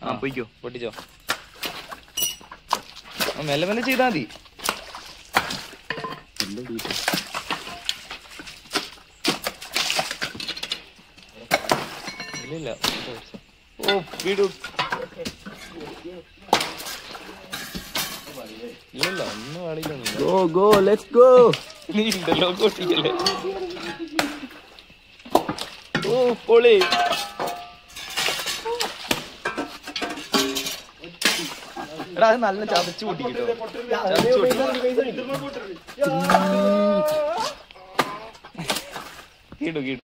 ആ പോയിക്കോ പൊട്ടിച്ചോ ആ, മെല്ലെ മെല്ലെ ചെയ്താ മതി ഇല്ലില്ല ഓ വീടു ഇല്ലില്ല ഒന്നും പാടില്ലൊന്നുമില്ല ഗോ ഗോ ലെറ്റ്സ് ഗോ നീ ഉണ്ടല്ലോ പൊട്ടിക്കല്ലേ ഓ പൊളി എടാ അത് നല്ല ചതച്ചു പൊട്ടിക്കിട്ടോ ചതച്ചു പൊട്ടി കീടു കീടു